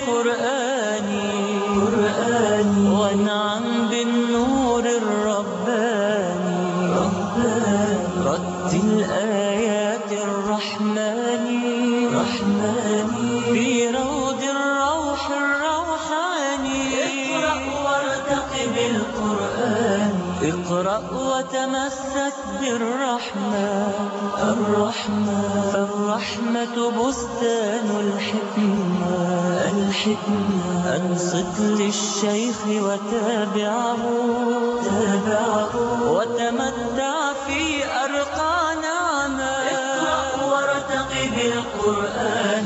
بالقرآن قرآن وانعم بالنور الرباني رباني رتل آيات الرحمن رحمن في روض الروح الروحاني اقرأ وارتقب القرآن اقرأ وتمسك بالرحمن الرحمن فالرحمة بستان الحكمة الحكمة أنصت للشيخ وتابعه تابعه وتمتع في أرقى نعمة اقرأ وارتقب القرآن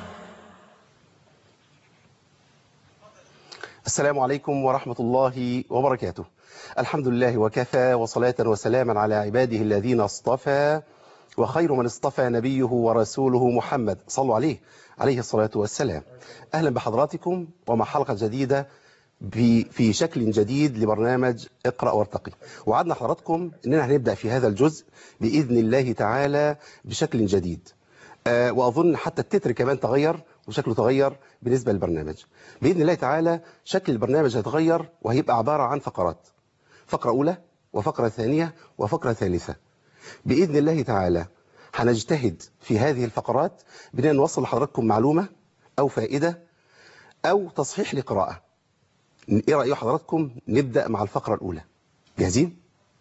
السلام عليكم ورحمة الله وبركاته الحمد لله وكفى وصلاة وسلاما على عباده الذين اصطفى وخير من اصطفى نبيه ورسوله محمد صلوا عليه عليه الصلاة والسلام أهلا بحضراتكم ومع حلقة جديدة في شكل جديد لبرنامج اقرأ وارتقي وعدنا حضراتكم أننا هنبدأ في هذا الجزء بإذن الله تعالى بشكل جديد آه وأظن حتى التتر كمان تغير وشكله تغير بالنسبة للبرنامج بإذن الله تعالى شكل البرنامج هيتغير وهيبقى عبارة عن فقرات فقرة أولى وفقرة ثانية وفقرة ثالثة بإذن الله تعالى هنجتهد في هذه الفقرات بأن نوصل لحضراتكم معلومة أو فائدة أو تصحيح لقراءة إيه رأي حضراتكم نبدأ مع الفقرة الأولى جاهزين؟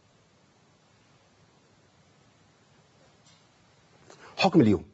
حكم اليوم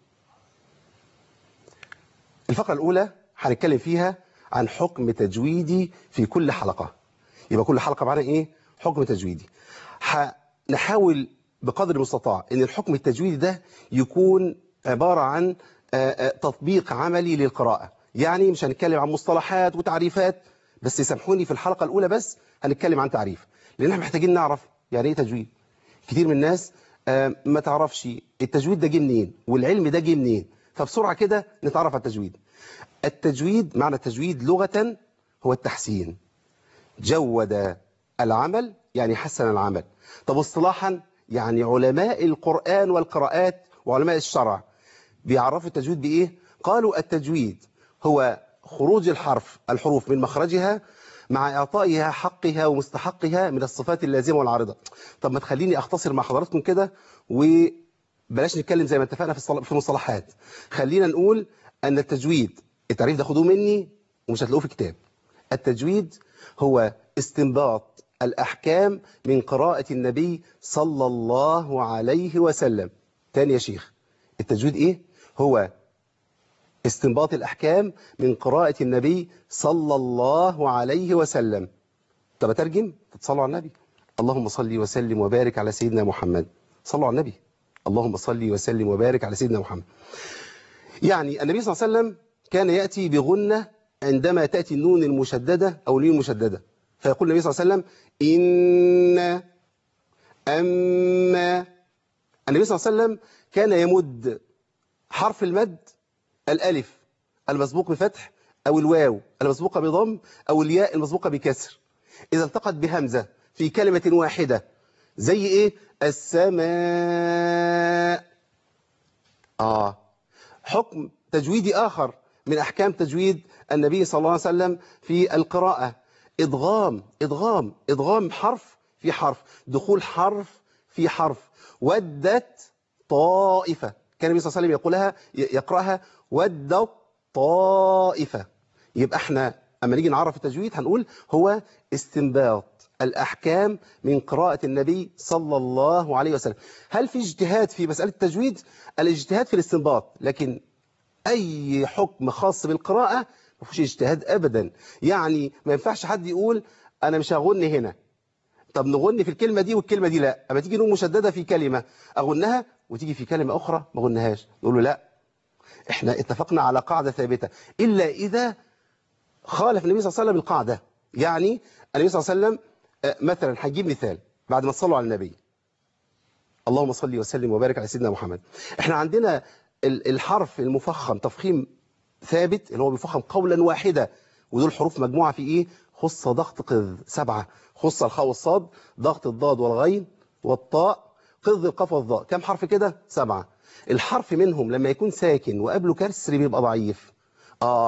الفقرة الأولى هنتكلم فيها عن حكم تجويدي في كل حلقة يبقى كل حلقة معنا إيه؟ حكم تجويدي نحاول بقدر المستطاع ان الحكم التجويدي ده يكون عبارة عن تطبيق عملي للقراءة يعني مش هنتكلم عن مصطلحات وتعريفات بس يسامحوني في الحلقة الأولى بس هنتكلم عن تعريف لأن احنا محتاجين نعرف يعني ايه تجويد كتير من الناس ما تعرفش التجويد ده جه منين والعلم ده جه منين فبسرعة كده نتعرف على التجويد التجويد معنى التجويد لغة هو التحسين جود العمل يعني حسن العمل طب اصطلاحا يعني علماء القرآن والقراءات وعلماء الشرع بيعرفوا التجويد بإيه؟ قالوا التجويد هو خروج الحرف الحروف من مخرجها مع إعطائها حقها ومستحقها من الصفات اللازمة والعارضة طب ما تخليني أختصر مع حضراتكم كده وبلاش نتكلم زي ما اتفقنا في المصطلحات خلينا نقول أن التجويد التعريف ده خدوه مني ومش هتلاقوه في كتاب التجويد هو استنباط الأحكام من قراءة النبي صلى الله عليه وسلم تاني يا شيخ التجويد إيه؟ هو استنباط الأحكام من قراءة النبي صلى الله عليه وسلم طب أترجم تتصلوا على النبي اللهم صل وسلم وبارك على سيدنا محمد صلوا على النبي اللهم صل وسلم وبارك على سيدنا محمد يعني النبي صلى الله عليه وسلم كان يأتي بغنة عندما تأتي النون المشددة أو النون المشددة فيقول النبي صلى الله عليه وسلم إن أما النبي صلى الله عليه وسلم كان يمد حرف المد الألف المسبوق بفتح أو الواو المسبوقة بضم أو الياء المسبوقة بكسر إذا التقت بهمزة في كلمة واحدة زي إيه السماء آه حكم تجويدي آخر من أحكام تجويد النبي صلى الله عليه وسلم في القراءة إدغام إدغام إدغام حرف في حرف دخول حرف في حرف ودت طائفة كان النبي صلى الله عليه وسلم يقولها يقرأها ودت طائفة يبقى احنا أما نيجي نعرف التجويد هنقول هو استنباط الأحكام من قراءة النبي صلى الله عليه وسلم هل في اجتهاد في مسألة التجويد الاجتهاد في الاستنباط لكن أي حكم خاص بالقراءة ما فيش اجتهاد أبدا يعني ما ينفعش حد يقول أنا مش هغني هنا طب نغني في الكلمة دي والكلمة دي لا أما تيجي نقول مشددة في كلمة أغنها وتيجي في كلمة أخرى ما غنهاش نقول له لا احنا اتفقنا على قاعدة ثابتة إلا إذا خالف النبي صلى الله عليه وسلم القاعدة يعني النبي صلى الله عليه وسلم مثلا هجيب مثال بعد ما تصلوا على النبي اللهم صل وسلم وبارك على سيدنا محمد احنا عندنا الحرف المفخم تفخيم ثابت اللي هو بيفخم قولا واحدة ودول حروف مجموعة في ايه خصة ضغط قذ سبعة خصة الخاء والصاد ضغط الضاد والغين والطاء قذ القاف والضاء كم حرف كده سبعة الحرف منهم لما يكون ساكن وقبله كسر بيبقى ضعيف اه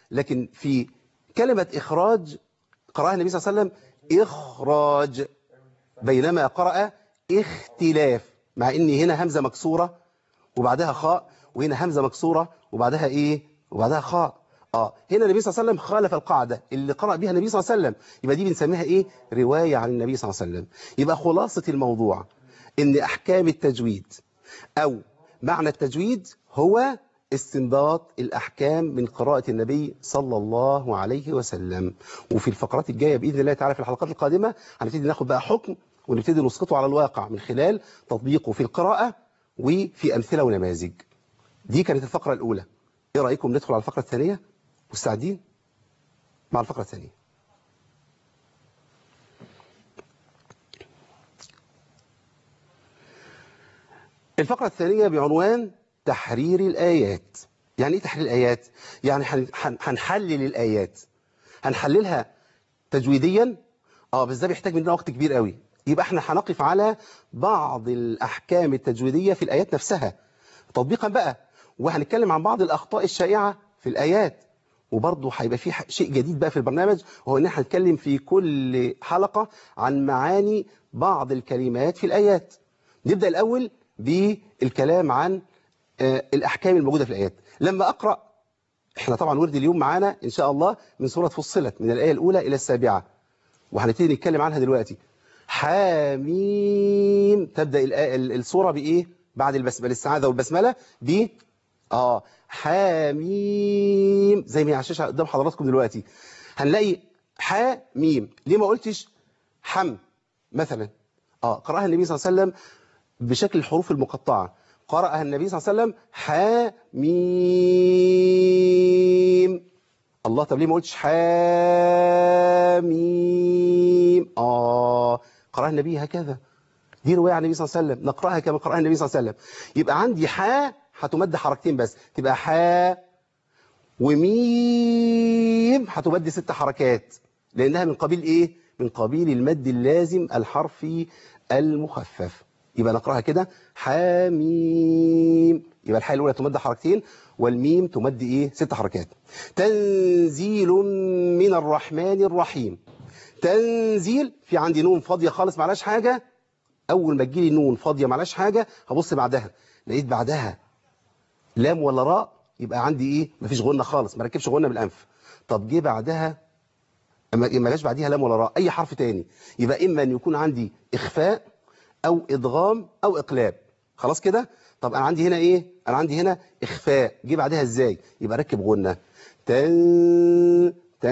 لكن في كلمة إخراج قرأها النبي صلى الله عليه وسلم إخراج بينما قرأ اختلاف مع ان هنا همزة مكسورة وبعدها خاء وهنا همزة مكسورة وبعدها ايه وبعدها خاء اه هنا النبي صلى الله عليه وسلم خالف القاعدة اللي قرأ بها النبي صلى الله عليه وسلم يبقى دي بنسميها ايه رواية عن النبي صلى الله عليه وسلم يبقى خلاصة الموضوع ان احكام التجويد او معنى التجويد هو استنباط الأحكام من قراءة النبي صلى الله عليه وسلم وفي الفقرات الجاية بإذن الله تعالى في الحلقات القادمة هنبتدي ناخد بقى حكم ونبتدي نسقطه على الواقع من خلال تطبيقه في القراءة وفي أمثلة ونماذج دي كانت الفقرة الأولى إيه رأيكم ندخل على الفقرة الثانية مستعدين مع الفقرة الثانية الفقرة الثانية بعنوان تحرير الآيات يعني إيه تحرير الآيات؟ يعني هن- هن- هنحلل الآيات هنحللها تجويديا اه بس ده بيحتاج مننا وقت كبير قوي يبقى احنا هنقف على بعض الأحكام التجويدية في الآيات نفسها تطبيقا بقى وهنتكلم عن بعض الأخطاء الشائعة في الآيات وبرضه هيبقى في ح- شيء جديد بقى في البرنامج وهو ان احنا هنتكلم في كل حلقة عن معاني بعض الكلمات في الآيات نبدأ الأول بالكلام عن آه، الأحكام الموجودة في الآيات لما أقرأ احنا طبعا ورد اليوم معانا إن شاء الله من سورة فصلت من الآية الأولى إلى السابعة وهنبتدي نتكلم عنها دلوقتي حاميم تبدأ الآية ال- السورة بإيه بعد البسملة الاستعاذة والبسملة ب آه حاميم زي ما هي على الشاشة قدام حضراتكم دلوقتي هنلاقي حاميم ليه ما قلتش حم مثلا آه قرأها النبي صلى الله عليه وسلم بشكل الحروف المقطعة قرأها النبي صلى الله عليه وسلم حاميم الله طب ليه ما قلتش حاميم آه قرأها النبي هكذا دي رواية عن النبي صلى الله عليه وسلم نقرأها كما قرأها النبي صلى الله عليه وسلم يبقى عندي حا هتمد حركتين بس تبقى حا وميم هتمد ست حركات لأنها من قبيل إيه؟ من قبيل المد اللازم الحرفي المخفف يبقى نقرأها كده حاميم يبقى الحاء الأولى تمد حركتين والميم تمد إيه؟ ست حركات تنزيل من الرحمن الرحيم تنزيل في عندي نون فاضية خالص معلاش حاجة أول ما تجيلي نون فاضية معلاش حاجة هبص بعدها لقيت بعدها لام ولا راء يبقى عندي ايه مفيش غنة خالص ما ركبش غنة بالانف طب جه بعدها ما ما جاش بعديها لام ولا راء اي حرف تاني يبقى اما ان يكون عندي اخفاء او ادغام او اقلاب خلاص كده طب انا عندي هنا ايه انا عندي هنا اخفاء جه بعدها ازاي يبقى ركب غنة تن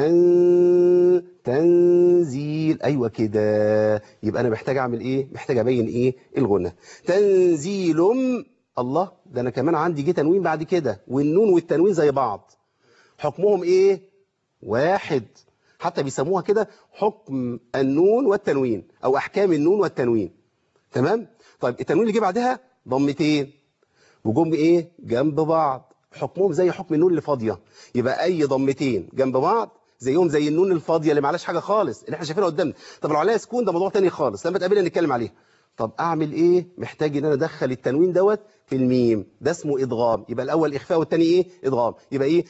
تن تنزيل ايوه كده يبقى انا محتاج اعمل ايه محتاج ابين ايه الغنة تنزيل الله ده انا كمان عندي جه تنوين بعد كده والنون والتنوين زي بعض حكمهم ايه واحد حتى بيسموها كده حكم النون والتنوين او احكام النون والتنوين تمام طيب التنوين اللي جه بعدها ضمتين وجم ايه جنب بعض حكمهم زي حكم النون اللي فاضيه يبقى اي ضمتين جنب بعض زيهم زي النون الفاضيه اللي معلاش حاجه خالص اللي احنا شايفينها قدامنا طب لو عليها سكون ده موضوع تاني خالص لما تقابلنا نتكلم عليها طب اعمل ايه محتاج ان انا ادخل التنوين دوت في الميم ده اسمه ادغام يبقى الاول اخفاء والتاني ايه ادغام يبقى ايه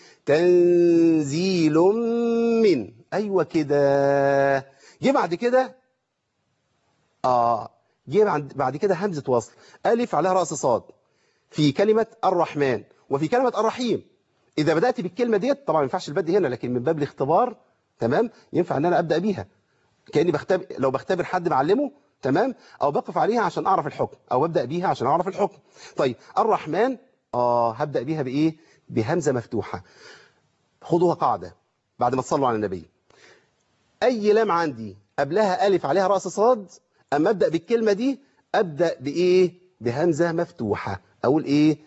تنزيل من ايوه كده جه بعد كده اه جه بعد بعد كده همزه وصل الف عليها راس صاد في كلمه الرحمن وفي كلمه الرحيم اذا بدات بالكلمه ديت طبعا ما ينفعش البدء هنا لكن من باب الاختبار تمام ينفع ان انا ابدا بيها كاني بختبر لو بختبر حد بعلمه تمام او بقف عليها عشان اعرف الحكم او ببدا بيها عشان اعرف الحكم طيب الرحمن اه هبدا بيها بايه بهمزه مفتوحه خدوها قاعده بعد ما تصلوا على النبي اي لام عندي قبلها الف عليها راس صاد اما ابدا بالكلمه دي ابدا بايه بهمزه مفتوحه اقول ايه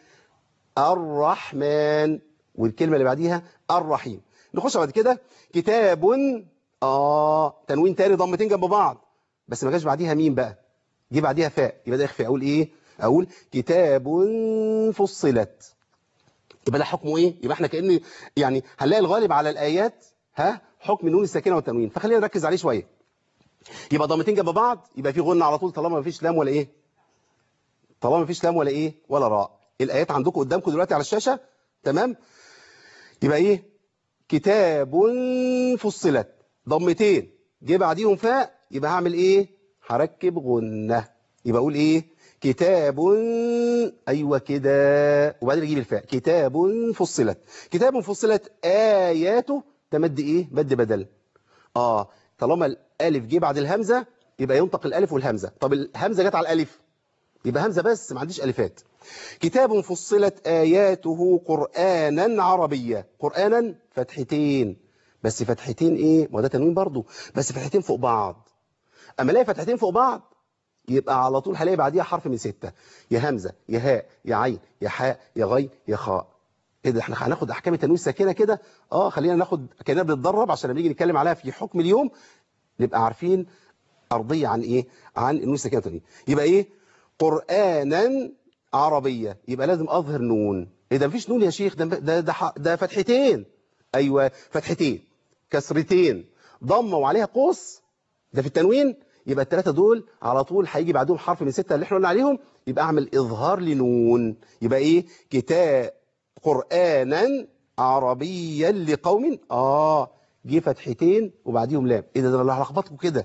الرحمن والكلمه اللي بعديها الرحيم نخش بعد كده كتاب اه تنوين تاني ضمتين جنب بعض بس ما جاش بعديها ميم بقى جه بعديها فاء يبقى ده اخفاء اقول ايه اقول كتاب فصلت يبقى ده حكمه ايه يبقى احنا كأن يعني هنلاقي الغالب على الايات ها حكم النون الساكنه والتنوين فخلينا نركز عليه شويه يبقى ضمتين جنب بعض يبقى في غنه على طول طالما ما فيش لام ولا ايه طالما ما فيش لام ولا ايه ولا راء الايات عندكم قدامكم دلوقتي على الشاشه تمام يبقى ايه كتاب فصلت ضمتين جه بعديهم فاء يبقى هعمل ايه هركب غنة يبقى اقول ايه كتاب ايوه كده وبعدين اجيب الفاء كتاب فصلت كتاب فصلت اياته ده مد ايه مد بدل اه طالما الالف جه بعد الهمزه يبقى ينطق الالف والهمزه طب الهمزه جت على الالف يبقى همزه بس ما عنديش الفات كتاب فصلت اياته قرانا عربيا قرانا فتحتين بس فتحتين ايه ما ده تنوين برضو بس فتحتين فوق بعض اما الاقي فتحتين فوق بعض يبقى على طول هلاقي بعديها حرف من ستة يا همزة يا هاء يا عين يا حاء يا غي يا خاء ايه ده احنا هناخد احكام التنوين الساكنه كده اه خلينا ناخد كاننا بنتدرب عشان لما نيجي نتكلم عليها في حكم اليوم نبقى عارفين ارضيه عن ايه عن النون الساكنه والتنوين يبقى ايه قرانا عربيه يبقى لازم اظهر نون ايه ده مفيش نون يا شيخ ده ده ده, ح- ده فتحتين ايوه فتحتين كسرتين ضمه وعليها قوس ده في التنوين يبقى الثلاثه دول على طول هيجي بعدهم حرف من سته اللي احنا قلنا عليهم يبقى اعمل اظهار لنون يبقى ايه كتاب قرانا عربيا لقوم اه جه فتحتين وبعديهم لام ايه ده ده انا هلخبطكم كده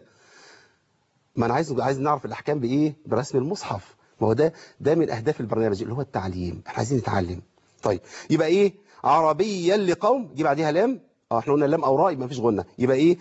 ما انا عايز عايز نعرف الاحكام بايه برسم المصحف ما هو ده ده من اهداف البرنامج اللي هو التعليم احنا عايزين نتعلم طيب يبقى ايه عربيا لقوم جه بعديها لام اه احنا قلنا لام او راء يبقى مفيش غنه يبقى ايه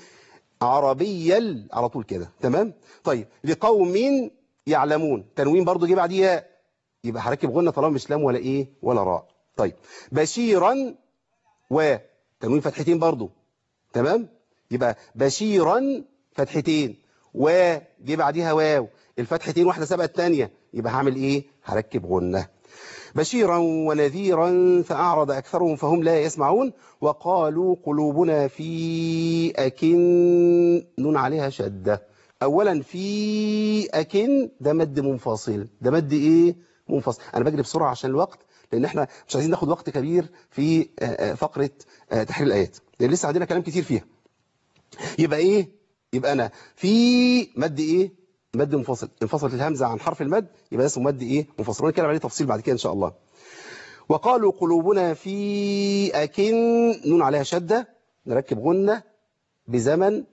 عربيا على طول كده تمام طيب لقوم يعلمون تنوين برضو جه بعديها يبقى هركب غنه طالما مش لام ولا ايه ولا راء طيب بشيرا و تنوين فتحتين برضو تمام يبقى بشيرا فتحتين وجي بعديها واو الفتحتين واحده سبقت الثانيه يبقى هعمل ايه هركب غنه بشيرا ونذيرا فأعرض أكثرهم فهم لا يسمعون وقالوا قلوبنا في أكن نون عليها شدة أولا في أكن ده مد منفصل ده مد إيه منفصل أنا بجري بسرعة عشان الوقت لأن احنا مش عايزين ناخد وقت كبير في آه، آه، فقرة آه، تحرير الآيات لأن لسه عندنا كلام كتير فيها يبقى إيه يبقى أنا في مد إيه مد منفصل انفصلت الهمزة عن حرف المد يبقى ده اسمه مد إيه منفصل ونتكلم عليه تفصيل بعد كده إن شاء الله وقالوا قلوبنا في أكن نون عليها شدة نركب غنة بزمن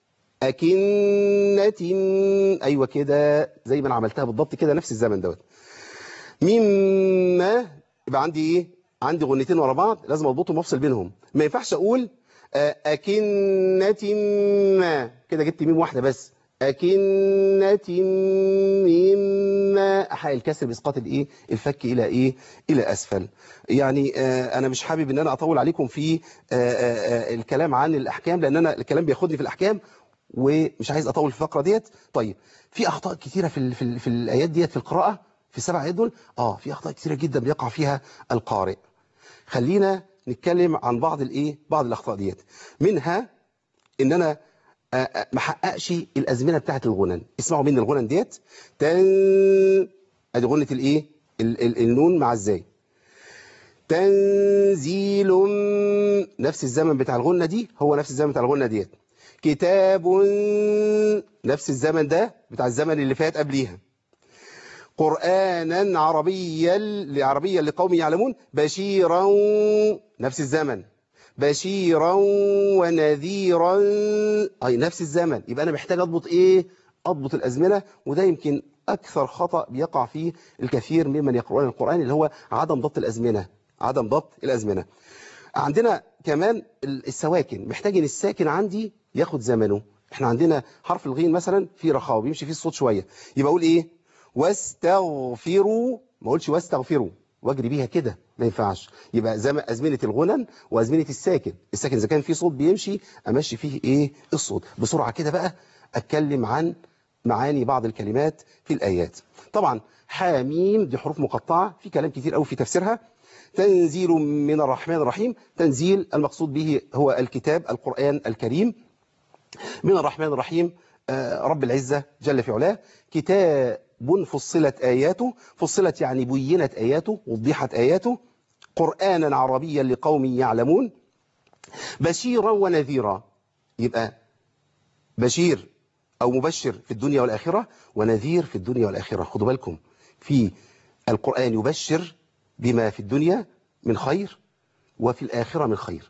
أكنة أيوة كده زي ما أنا عملتها بالضبط كده نفس الزمن دوت مما يبقى عندي إيه عندي غنتين ورا بعض لازم أضبطهم وأفصل بينهم ما ينفعش أقول آه، أكنة ما كده جبت ميم واحدة بس أكنة مما أحقق الكسر بإسقاط الإيه الفك إلى إيه إلى أسفل يعني آه، أنا مش حابب إن أنا أطول عليكم في آه، آه، آه، الكلام عن الأحكام لأن أنا الكلام بياخدني في الأحكام ومش عايز أطول في الفقرة ديت طيب في أخطاء كتيرة في ال- في, ال- في الآيات ديت في القراءة في السبع آيات دول آه في أخطاء كتيرة جدا بيقع فيها القارئ خلينا نتكلم عن بعض الإيه بعض الأخطاء ديت منها إن أنا آه، آه، ما حققش الازمنه بتاعه الغنن اسمعوا مني الغنن ديت تن ادي غنه الايه ال- ال- النون مع الزاي تنزيل نفس الزمن بتاع الغنه دي هو نفس الزمن بتاع الغنه ديت كتاب نفس الزمن ده بتاع الزمن اللي فات قبليها قرآنا عربيا لعربيا لقوم يعلمون بشيرا نفس الزمن بشيرا ونذيرا أي نفس الزمن يبقى أنا محتاج أضبط إيه أضبط الأزمنة وده يمكن أكثر خطأ بيقع فيه الكثير ممن يقرؤون القرآن اللي هو عدم ضبط الأزمنة عدم ضبط الأزمنة عندنا كمان السواكن محتاج ان الساكن عندي ياخد زمنه احنا عندنا حرف الغين مثلا في رخاوه بيمشي فيه الصوت شويه يبقى اقول ايه واستغفروا ما اقولش واستغفروا واجري بيها كده ما ينفعش يبقى زم... ازمنه الغنن وازمنه الساكن الساكن اذا كان فيه صوت بيمشي امشي فيه ايه الصوت بسرعه كده بقى اتكلم عن معاني بعض الكلمات في الايات طبعا حاميم دي حروف مقطعه في كلام كتير قوي في تفسيرها تنزيل من الرحمن الرحيم تنزيل المقصود به هو الكتاب القرآن الكريم من الرحمن الرحيم آه، رب العزة جل في علاه كتاب فصلت آياته فصلت يعني بينت آياته وضحت آياته قرآنا عربيا لقوم يعلمون بشيرا ونذيرا يبقى بشير أو مبشر في الدنيا والآخرة ونذير في الدنيا والآخرة خدوا بالكم في القرآن يبشر بما في الدنيا من خير وفي الآخرة من خير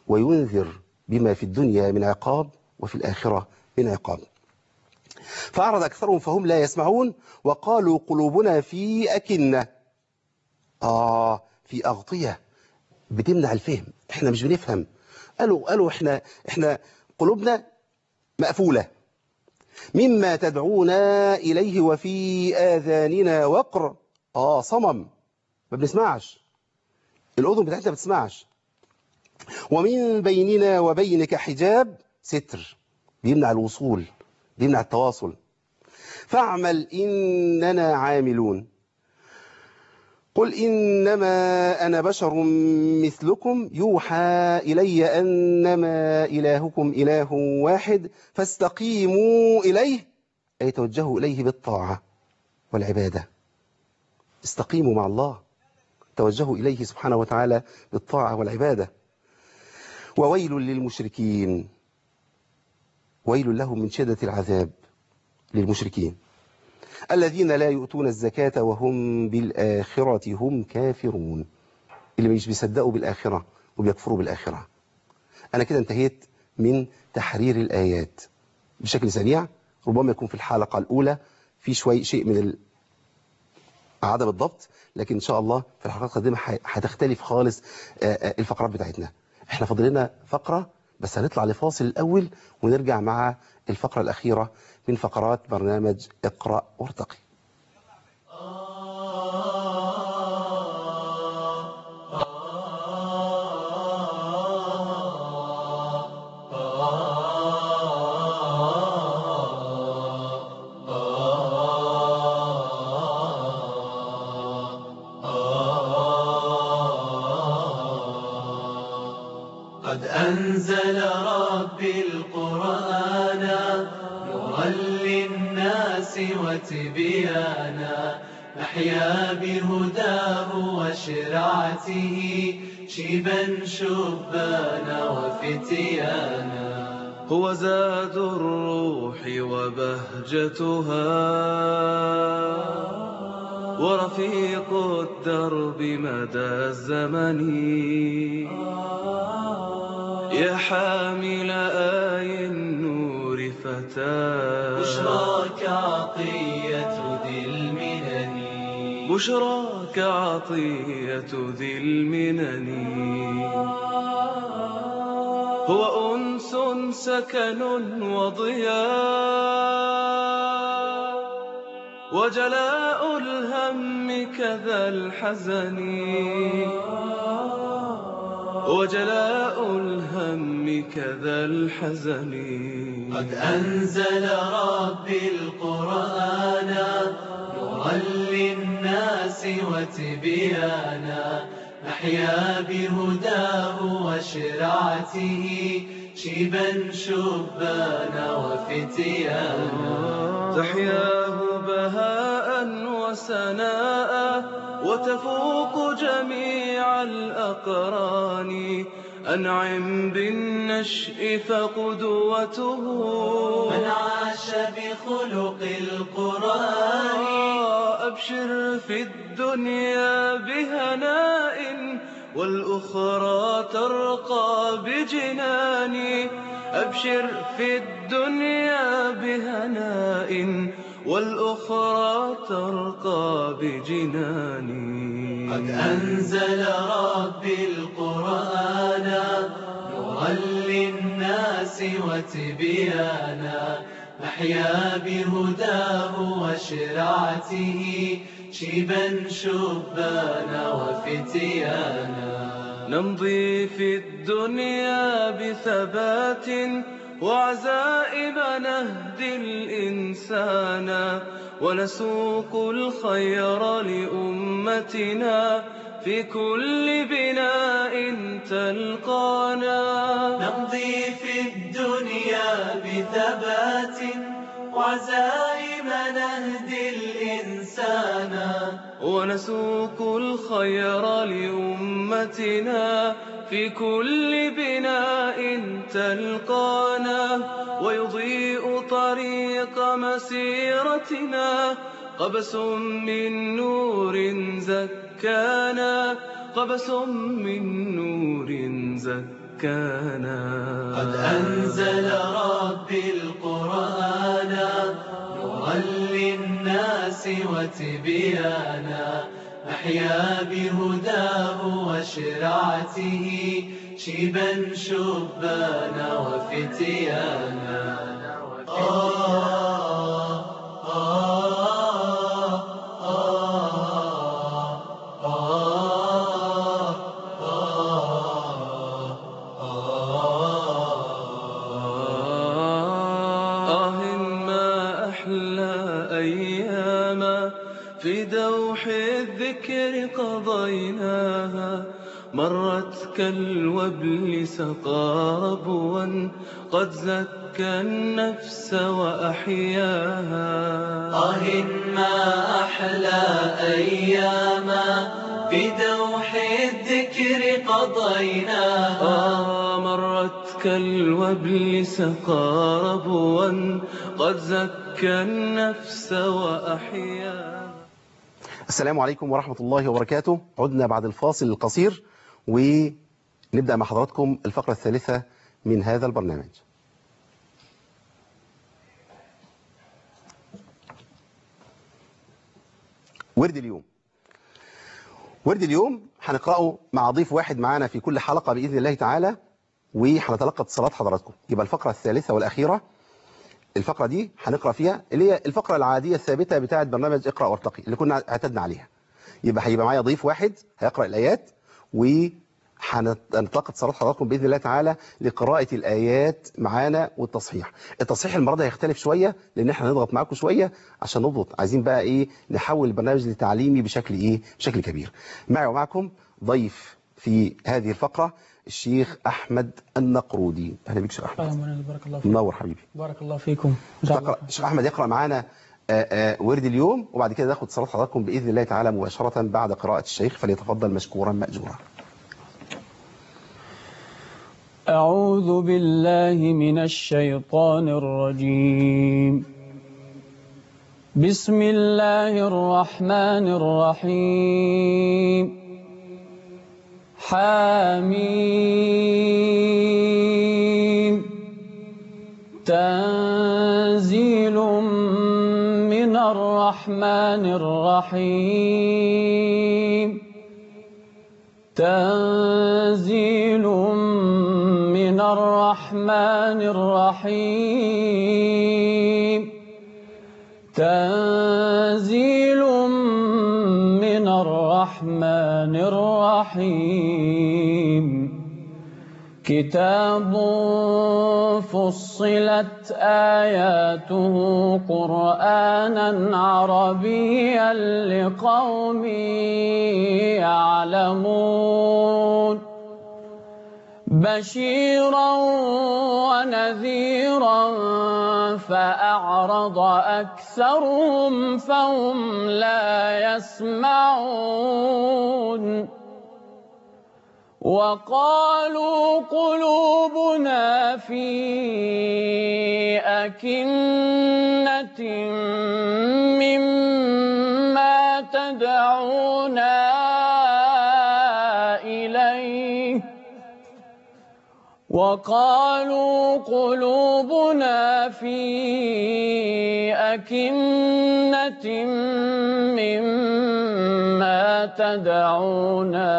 وينذر بما في الدنيا من عقاب وفي الآخرة من عقاب فأعرض أكثرهم فهم لا يسمعون وقالوا قلوبنا في أكنة آه في أغطية بتمنع الفهم احنا مش بنفهم قالوا قالوا احنا احنا قلوبنا مقفولة مما تدعونا إليه وفي آذاننا وقر آه صمم ما بنسمعش الأذن بتاعتنا ما بتسمعش ومن بيننا وبينك حجاب ستر بيمنع الوصول بيمنع التواصل فاعمل إننا عاملون قل إنما أنا بشر مثلكم يوحى إلي أنما إلهكم إله واحد فاستقيموا إليه أي توجهوا إليه بالطاعة والعبادة استقيموا مع الله توجهوا إليه سبحانه وتعالى بالطاعة والعبادة وويل للمشركين ويل لهم من شدة العذاب للمشركين الذين لا يؤتون الزكاة وهم بالآخرة هم كافرون اللي مش بيصدقوا بالآخرة وبيكفروا بالآخرة أنا كده انتهيت من تحرير الآيات بشكل سريع ربما يكون في الحلقة الأولى في شوي شيء من ال... عدم الضبط لكن إن شاء الله في الحلقات القادمة هتختلف خالص الفقرات بتاعتنا احنا فاضل لنا فقرة بس هنطلع لفاصل الأول ونرجع مع الفقرة الأخيرة من فقرات برنامج اقرأ وارتقي قد أنزل ربي القرآن نورا للناس وتبيانا نحيا بهداه وشرعته شيبا شبانا وفتيانا هو زاد الروح وبهجتها ورفيق الدرب مدى الزمن يا حامل آي النور فتاة بشراك عطية ذي المنن بشراك عطية ذي المنن هو أنس سكن وضياء وجلاء الهم كذا الحزن وجلاء الهم كذا الحزن قد أنزل ربي القرآن نورا للناس وتبيانا نحيا بهداه وشرعته شيبا شبانا وفتيانا تحياه بهاء وسناء وتفوق جميع الأقران أنعم بالنشء فقدوته من عاش بخلق القرآن أبشر في الدنيا بهناء والأخرى ترقى بجنان أبشر في الدنيا بهناء والأخرى ترقى بجنان قد أنزل ربي القرآن نورا للناس وتبيانا نحيا بهداه وشرعته شيبا شبانا وفتيانا نمضي في الدنيا بثبات وعزائم نهدي الإنسان ونسوق الخير لأمتنا في كل بناء تلقانا نمضي في الدنيا بثبات وعزائم نهدي الإنسان ونسوق الخير لأمتنا في كل بناء تلقانا ويضيء طريق مسيرتنا قبس من نور زكانا قبس من نور مكانا قد أنزل ربي القرآن نورا للناس وتبيانا نحيا بهداه وشرعته شيبا شبانا وفتيانا آه آه آه ما أحلى أياما في دوح الذكر قضيناها مرت كالوبل سقى ربوا قد زكى النفس وأحياها آه ما أحلى أياما في دوح الذكر قضيناها آه مرت كالوبل سقى ربوا قد زكى النفس وأحياها السلام عليكم ورحمة الله وبركاته عدنا بعد الفاصل القصير ونبدأ مع حضراتكم الفقرة الثالثة من هذا البرنامج ورد اليوم ورد اليوم هنقرأه مع ضيف واحد معانا في كل حلقة بإذن الله تعالى وهنتلقى اتصالات حضراتكم يبقى الفقرة الثالثة والأخيرة الفقرة دي هنقرأ فيها اللي هي الفقرة العادية الثابتة بتاعة برنامج اقرأ وارتقي اللي كنا اعتدنا عليها يبقى هيبقى معايا ضيف واحد هيقرأ الآيات وهنتلقى اتصالات حضراتكم بإذن الله تعالى لقراءة الآيات معانا والتصحيح التصحيح المرة دي هيختلف شوية لأن احنا هنضغط معاكم شوية عشان نضبط عايزين بقى إيه نحول البرنامج لتعليمي بشكل إيه بشكل كبير معي ومعكم ضيف في هذه الفقرة الشيخ أحمد النقرودي أهلا بك شيخ أحمد اهلا وسهلا بارك الله فيكم منور حبيبي بارك الله فيكم إن شاء الله. تقرأ الشيخ أحمد يقرأ معانا آه، آه، ورد اليوم وبعد كده ناخد صلاة حضراتكم بإذن الله تعالى مباشرة بعد قراءة الشيخ فليتفضل مشكورا مأجورا أعوذ بالله من الشيطان الرجيم بسم الله الرحمن الرحيم حميم تنزيل من الرحمن الرحيم تنزيل من الرحمن الرحيم تنزيل من الرحمن الرحيم كتاب فصلت آياته قرآنا عربيا لقوم يعلمون بشيرا ونذيرا فأعرض أكثرهم فهم لا يسمعون وقالوا قلوبنا في أكنة مما تدعونا إليه وقالوا قلوبنا في أكنة مما تدعونا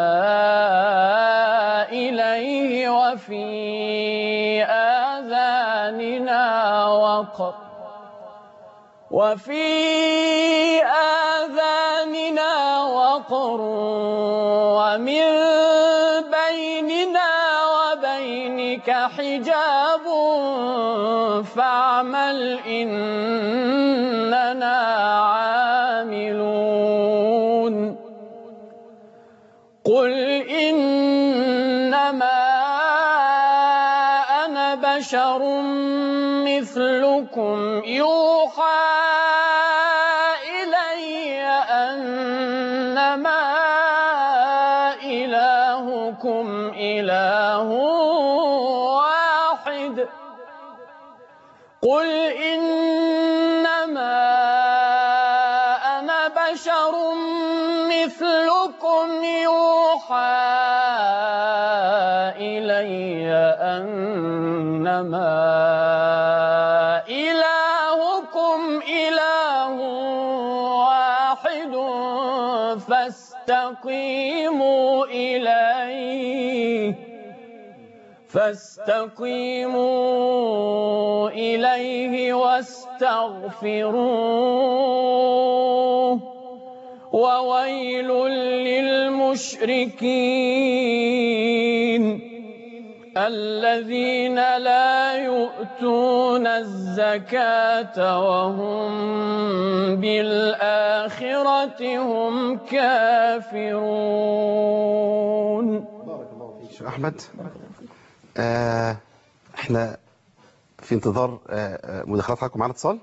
إليه وفي آذاننا وقر وفي آذاننا وقر ومن بيننا وبينك حجاب فاعمل إننا عاملون قل إنما أنا بشر مثلكم يوحى إلي أنما إلهكم إله واحد قل إنما أنا بشر مثلكم يوحى إلي أنما إلهكم إله واحد فاستقيموا إليه فاستقيموا إليه واستغفروه وويل للمشركين الذين لا يؤتون الزكاة وهم بالآخرة هم كافرون بارك الله فيك شيخ احمد آه احنا في انتظار آه آه، مداخلات حضراتكم معانا اتصال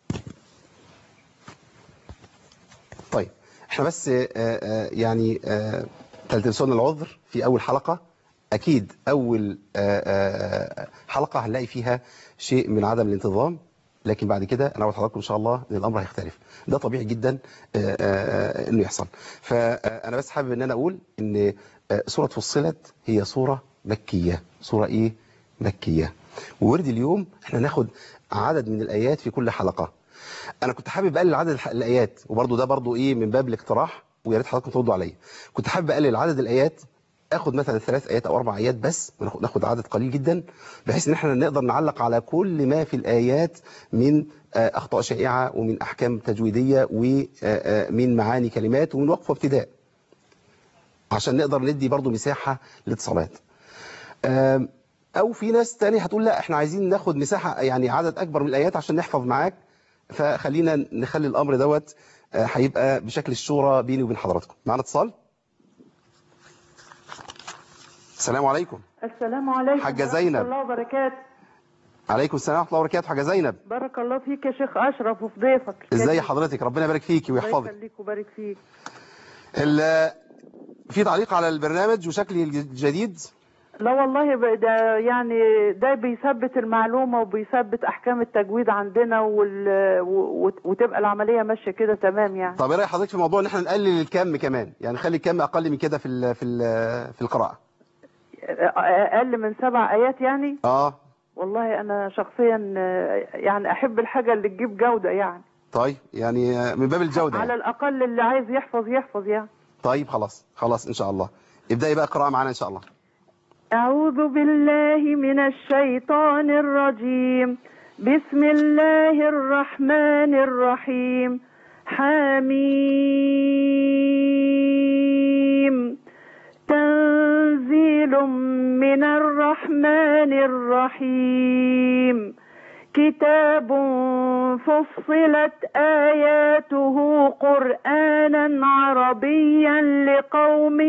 طيب احنا بس آه آه يعني آه تلتمسون العذر في اول حلقه اكيد اول آه آه حلقه هنلاقي فيها شيء من عدم الانتظام لكن بعد كده انا اقول لحضراتكم ان شاء الله ان الامر هيختلف ده طبيعي جدا آه، آه، انه يحصل فانا بس حابب ان انا اقول ان آه، سوره فصلت هي سوره مكيه سوره ايه مكيه وورد اليوم احنا ناخد عدد من الايات في كل حلقه انا كنت حابب اقلل عدد الح- الايات وبرضه ده برضه ايه من باب الاقتراح ويا ريت حضراتكم تردوا عليا كنت حابب اقلل عدد الايات اخد مثلا ثلاث ايات او اربع ايات بس وناخد ناخد عدد قليل جدا بحيث ان احنا نقدر نعلق على كل ما في الايات من آه، اخطاء شائعه ومن احكام تجويديه ومن معاني كلمات ومن وقف وابتداء عشان نقدر ندي برضو مساحه للاتصالات آم، او في ناس تاني هتقول لا احنا عايزين ناخد مساحه يعني عدد اكبر من الايات عشان نحفظ معاك فخلينا نخلي الامر دوت آه، هيبقى بشكل الشورى بيني وبين حضراتكم معانا اتصال السلام عليكم السلام عليكم حاجة ورحمة زينب. الله وبركاته عليكم السلام ورحمه الله وبركاته حاجه زينب بارك الله فيك يا شيخ أشرف وفي ضيفك ازاي حضرتك ربنا يبارك فيكي الله ويحفظك يخليك ويبارك فيك ال- في تعليق على البرنامج وشكله الجديد لا والله ب- ده يعني ده بيثبت المعلومة وبيثبت أحكام التجويد عندنا وال... و... و- وتبقى العملية ماشية كده تمام يعني طب ايه راي حضرتك في موضوع ان احنا نقلل الكم كمان يعني نخلي الكم اقل من كده في ال في ال في القراءه أقل من سبع آيات يعني اه والله أنا شخصيا آه، يعني أحب الحاجة اللي تجيب جودة يعني طيب يعني آه، من باب الجوده على يعني. الأقل اللي عايز يحفظ يحفظ يعني طيب خلاص خلاص ان شاء الله ابداي بقى قراءه معانا ان شاء الله أعوذ بالله من الشيطان الرجيم بسم الله الرحمن الرحيم حميم تنزيل من الرحمن الرحيم كتاب فصلت آياته قرآنا عربيا لقوم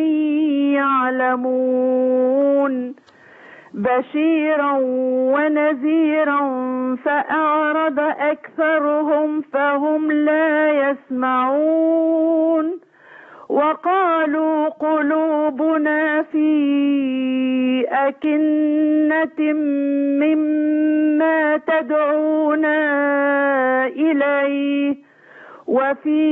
يعلمون بشيرا ونذيرا فأعرض أكثرهم فهم لا يسمعون وقالوا قلوبنا في أكنة مما تدعونا إليه وفي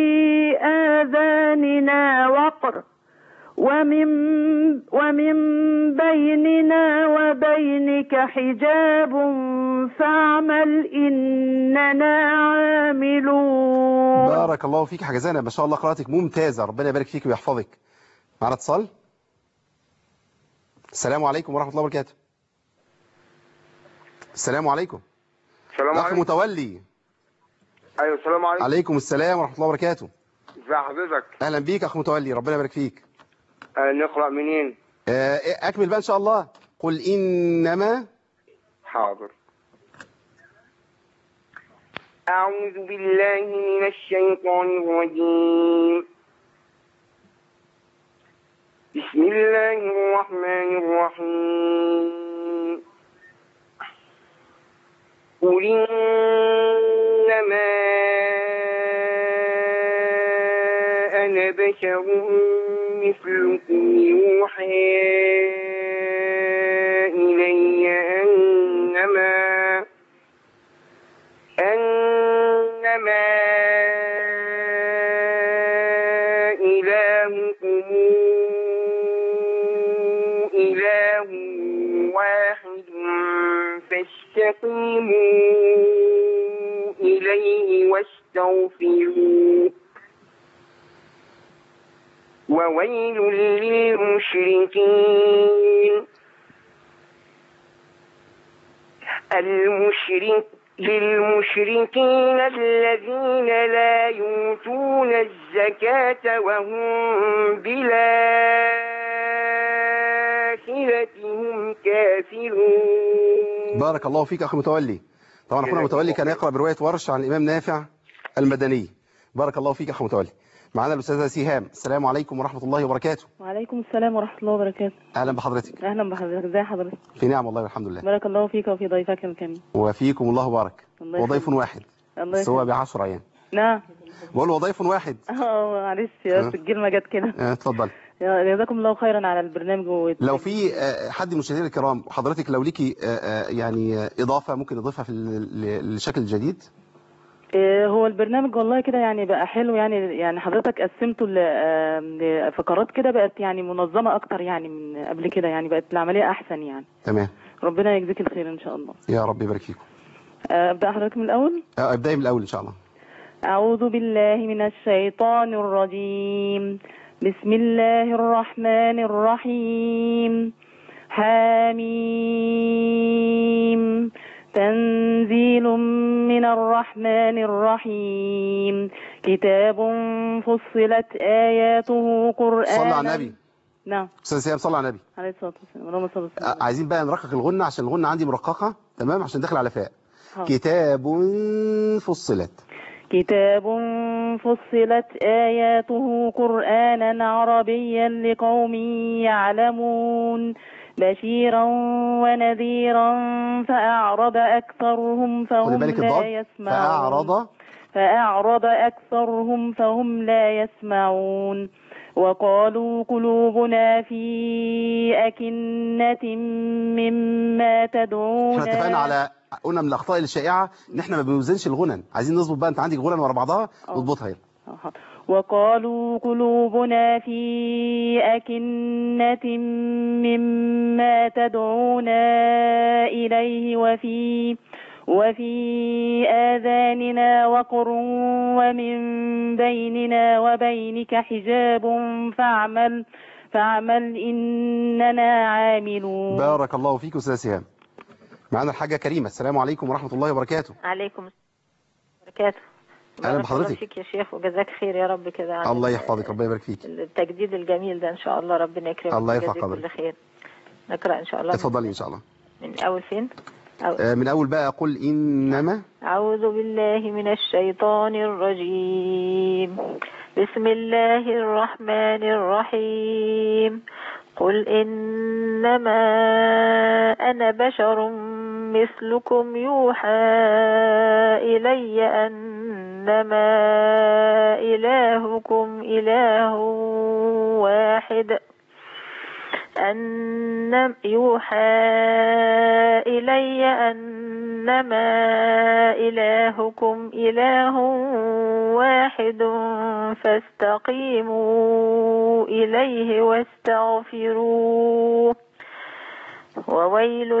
آذاننا وقر ومن ومن بيننا وبينك حجاب فاعمل إننا عاملون بارك الله فيك حاجه زينب ما شاء الله قراءتك ممتازه ربنا يبارك فيك ويحفظك معانا اتصال السلام عليكم ورحمه الله وبركاته السلام عليكم السلام الاخ عليكم متولي ايوه السلام عليكم عليكم السلام ورحمه الله وبركاته ازي حضرتك اهلا بيك اخ متولي ربنا يبارك فيك آه نقرا منين آه، اكمل بقى ان شاء الله قل انما حاضر أعوذ بالله من الشيطان الرجيم بسم الله الرحمن الرحيم قل إنما أنا بشر مثلكم يوحى إلي أنما أنما إلهكم إله واحد فاستقيموا إليه واستغفروه وويل للمشركين المشرك للمشركين الذين لا يؤتون الزكاة وهم بالآخرة هم كافرون بارك الله فيك أخي متولي طبعا أخونا متولي كان يقرأ برواية ورش عن الإمام نافع المدني بارك الله فيك أخي متولي معنا الأستاذة سيهام السلام عليكم ورحمة الله وبركاته وعليكم السلام ورحمة الله وبركاته أهلا بحضرتك أهلا بحضرتك ازي حضرتك في نعم والله والحمد لله بارك الله فيك وفي ضيفك الكريم وفيكم الله بارك الله وضيف يخليك. واحد الله سواء يخليك. بعشرة يعني نعم بقول وضيف واحد اه معلش يا ها؟ الكلمة جت كده آه، اتفضل يا- جزاكم الله خيرا على البرنامج والت- لو في آه، حد من المشاهدين الكرام حضرتك لو ليكي آه، آه، يعني آه، إضافة ممكن نضيفها في ال- ل- للشكل الجديد آه، هو البرنامج والله كده يعني بقى حلو يعني يعني حضرتك قسمته ل- آه، لفقرات كده بقت يعني منظمة أكتر يعني من قبل كده يعني بقت العملية أحسن يعني تمام ربنا يجزيك الخير إن شاء الله يا رب يبارك فيكم آه، أبدأ حضرتك من الأول آه، ابدأي من الأول إن شاء الله أعوذ بالله من الشيطان الرجيم بسم الله الرحمن الرحيم حميم تنزيل من الرحمن الرحيم كتاب فصلت آياته قرآنا صلى على النبي نعم أستاذ سيام صلى على النبي عليه الصلاة والسلام اللهم صل وسلم آه، عايزين بقى نرقق الغنة عشان الغنة عندي مرققة تمام عشان داخل على فاء حاضر. كتاب فصلت كتاب فصلت آياته قرآنا عربيا لقوم يعلمون بشيرا ونذيرا فأعرض أكثرهم خدي فهم بالك لا الضاد يسمعون فأعرض فأعرض أكثرهم فهم لا يسمعون وقالوا قلوبنا في أكنة مما تدعونا احنا اتفقنا على قلنا من الأخطاء الشائعة إن احنا ما بنوزنش الغنن عايزين نظبط بقى أنت عندك غنن ورا بعضها أه. نظبطها هنا أها. وقالوا قلوبنا في أكنة مما تدعونا إليه وفي وفي آذاننا وقر ومن بيننا وبينك حجاب فاعمل فاعمل إننا عاملون بارك الله فيك أستاذ سهام معانا الحاجة كريمة السلام عليكم ورحمة الله وبركاته عليكم السلام وبركاته أهلا بارك الله بحضرتك. فيك يا شيخ وجزاك خير يا رب كده عن الله ال- يحفظك ربنا يبارك فيك التجديد الجميل ده ان شاء الله ربنا يكرمك الله يرفع ويجزيك قدرك. كل خير نقرا ان شاء الله اتفضلي إن شاء الله من, من اول فين أو آه، من أول بقى قل إنما أعوذ بالله من الشيطان الرجيم بسم الله الرحمن الرحيم قل إنما أنا بشر مثلكم يوحى إلي أنما إلهكم إله واحد أن يوحى إلي أنما إلهكم إله واحد فاستقيموا إليه واستغفروه وويل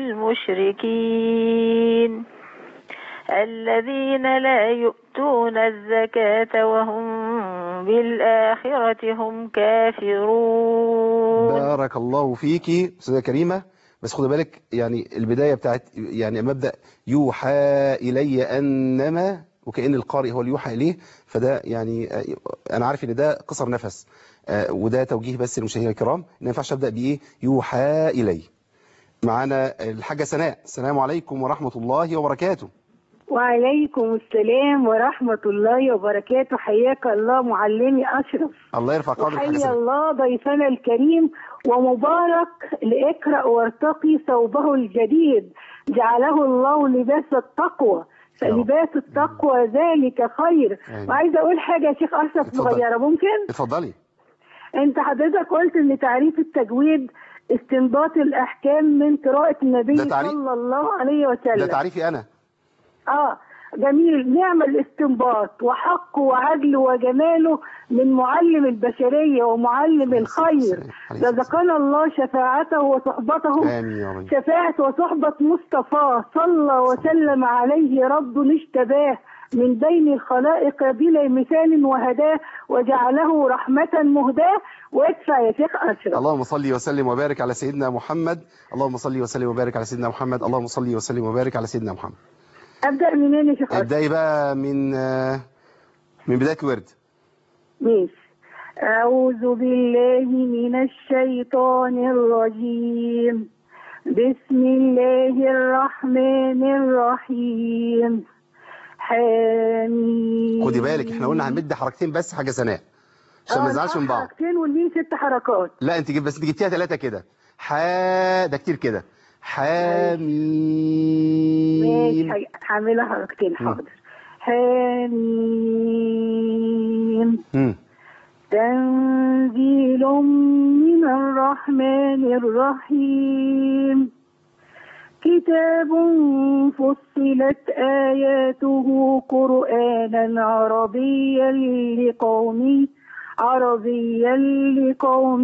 للمشركين الذين لا يؤتون الزكاة وهم بالآخرة هم كافرون بارك الله فيكي أستاذة كريمة بس خد بالك يعني البداية بتاعت يعني مبدأ يوحى إلي أنما وكأن القارئ هو اللي يوحى إليه فده يعني آه، أنا عارف إن ده قصر نفس آه، وده توجيه بس للمشاهدين الكرام إن ما ينفعش أبدأ بإيه يوحى إلي معانا الحاجة سناء السلام عليكم ورحمة الله وبركاته وعليكم السلام ورحمة الله وبركاته حياك الله معلمي أشرف الله يرفع قدرك حاجة وحيا سناء الله ضيفنا الكريم ومبارك لإقرأ وارتقي ثوبه الجديد جعله الله لباس التقوى فلباس التقوى ذلك خير آمين. وعايزة أقول حاجة يا شيخ أشرف اتفضل. صغيرة ممكن؟ اتفضلي أنت حضرتك قلت إن تعريف التجويد استنباط الأحكام من قراءة النبي ده تعريف- صلى الله عليه وسلم ده تعريفي أنا اه جميل نعم الاستنباط وحق وعدل وجماله من معلم البشرية ومعلم الخير رزقنا الله شفاعته وصحبته آمين يا رب شفاعة وصحبة مصطفى صلى وسلم عليه رب اشتباه من بين الخلائق بلا مثال وهداه وجعله رحمة مهداه وادفع يا شيخ أشرف اللهم صل وسلم وبارك على سيدنا محمد اللهم صل وسلم وبارك على سيدنا محمد اللهم صل وسلم وبارك على سيدنا محمد أبدأ منين يا شيخ أشرف؟ ابدأي بقى من آه، من بداية الورد ماشي أعوذ بالله من الشيطان الرجيم بسم الله الرحمن الرحيم حميم خدي بالك احنا قلنا هنمد حركتين بس حاجة سناء عشان ما آه، نزعلش من بعض حركتين والمين ست حركات لا انت جيب بس انت جبتيها ثلاثة كده حا ده كتير كده حاميم ماشي هعملها حركتين حاضر حميم مم. تنزيل من الرحمن الرحيم كتاب فصلت آياته قرآنا عربيا لقوم عربيا لقوم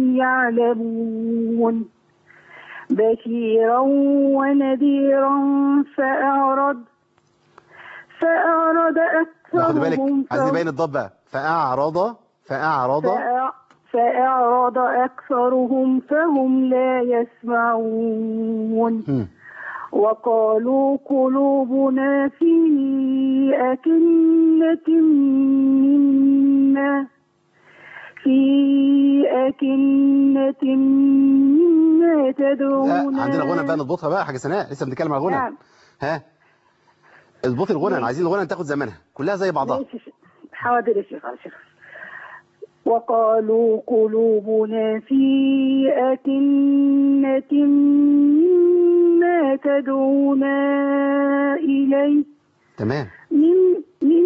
يعلمون بشيرا ونذيرا فأعرض فأعرض لا خدي بالك أكثرهم عايزين نبين الضاد بقى فأعرض فأعرض فأع- فأعرض أكثرهم فهم لا يسمعون مم. وقالوا قلوبنا في أكنة مما في أكنة مما لا تدعونا عندنا غنى بقى نضبطها بقى حاجة سناء لسه بنتكلم على الغنى نعم. ها اضبطي الغنى عايزين الغنى تاخد زمانها كلها زي بعضها ماشي. حاضر يا شيخ شيخ وقالوا قلوبنا في أكنة مما تدعونا إليه تمام من من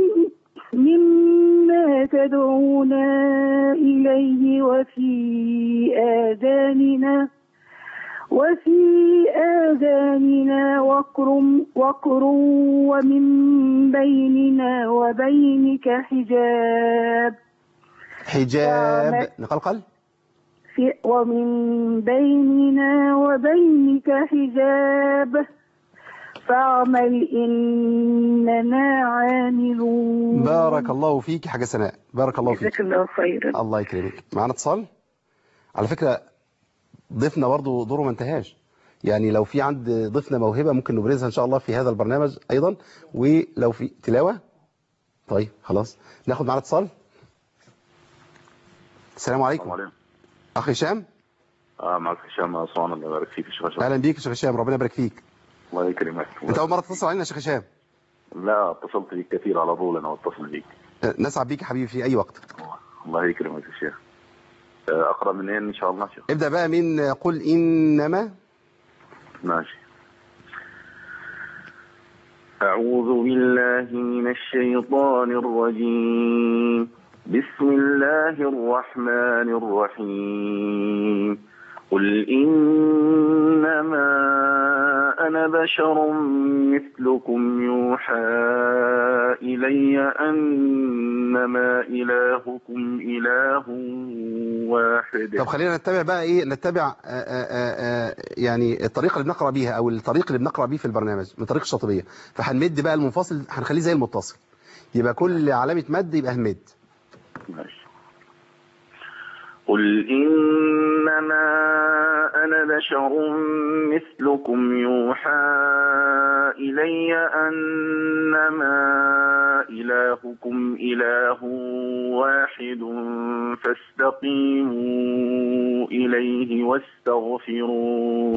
مما تدعونا إليه وفي آذاننا وفي آذاننا وقر وقر ومن بيننا وبينك حجاب حجاب نعم. نقلقل في ومن بيننا وبينك حجاب فاعمل إننا عاملون بارك الله فيك حاجة سناء بارك الله فيك جزاك الله خيرا الله يكرمك معانا اتصال على فكرة ضيفنا برضو دوره ما انتهاش يعني لو في عند ضيفنا موهبة ممكن نبرزها ان شاء الله في هذا البرنامج ايضا ولو في تلاوة طيب خلاص ناخد معانا اتصال السلام عليكم السلام عليكم اخ هشام اه معك هشام اسوان الله يبارك فيك يا شيخ أشرف. اهلا بيك يا شيخ هشام ربنا يبارك فيك الله يكرمك انت اول مرة تتصل علينا يا شيخ هشام لا اتصلت بيك كثير على طول انا واتصل بيك نسعد بيك يا حبيبي في اي وقت الله يكرمك يا شيخ آه، اقرا منين ان شاء الله شيخ ابدأ بقى من قل انما ماشي أعوذ بالله من الشيطان الرجيم بسم الله الرحمن الرحيم قل إنما أنا بشر مثلكم يوحى إلي أنما إلهكم إله واحد طب خلينا نتبع بقى ايه نتبع آآ آآ آآ يعني الطريقه اللي بنقرا بيها او الطريق اللي بنقرا بيه في البرنامج من طريق الشاطبيه فهنمد بقى المنفصل هنخليه زي المتصل يبقى كل علامه مد يبقى هنمد ماشي قل إنما أنا بشر مثلكم يوحى إلي أنما إلهكم إله واحد فاستقيموا إليه واستغفروه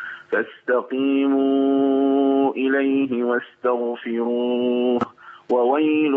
فاستقيموا إليه واستغفروه وويل